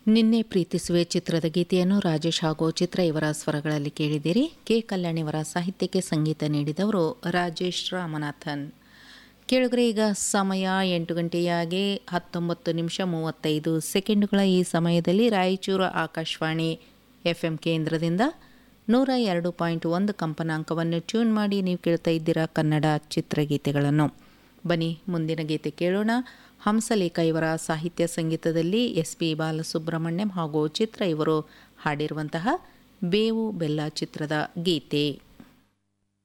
ನಿನ್ನೆ ಪ್ರೀತಿಸುವೆ ಚಿತ್ರದ ಗೀತೆಯನ್ನು ರಾಜೇಶ್ ಹಾಗೂ ಚಿತ್ರ ಇವರ ಸ್ವರಗಳಲ್ಲಿ ಕೇಳಿದಿರಿ ಕೆ ಕಲ್ಯಾಣ್ ಇವರ ಸಾಹಿತ್ಯಕ್ಕೆ ಸಂಗೀತ ನೀಡಿದವರು ರಾಜೇಶ್ ರಾಮನಾಥನ್ ಕೇಳಿದ್ರೆ ಈಗ ಸಮಯ ಎಂಟು ಗಂಟೆಯಾಗಿ ಹತ್ತೊಂಬತ್ತು ನಿಮಿಷ ಮೂವತ್ತೈದು ಸೆಕೆಂಡುಗಳ ಈ ಸಮಯದಲ್ಲಿ ರಾಯಚೂರು ಆಕಾಶವಾಣಿ ಎಫ್ ಎಂ ಕೇಂದ್ರದಿಂದ ನೂರ ಎರಡು ಪಾಯಿಂಟ್ ಒಂದು ಕಂಪನಾಂಕವನ್ನು ಟ್ಯೂನ್ ಮಾಡಿ ನೀವು ಕೇಳ್ತಾ ಇದ್ದೀರಾ ಕನ್ನಡ ಚಿತ್ರಗೀತೆಗಳನ್ನು ಬನ್ನಿ ಮುಂದಿನ ಗೀತೆ ಕೇಳೋಣ ಹಂಸಲೇಖ ಇವರ ಸಾಹಿತ್ಯ ಸಂಗೀತದಲ್ಲಿ ಎಸ್ ಪಿ ಬಾಲಸುಬ್ರಹ್ಮಣ್ಯಂ ಹಾಗೂ ಚಿತ್ರ ಇವರು ಹಾಡಿರುವಂತಹ ಬೇವು ಬೆಲ್ಲ ಚಿತ್ರದ ಗೀತೆ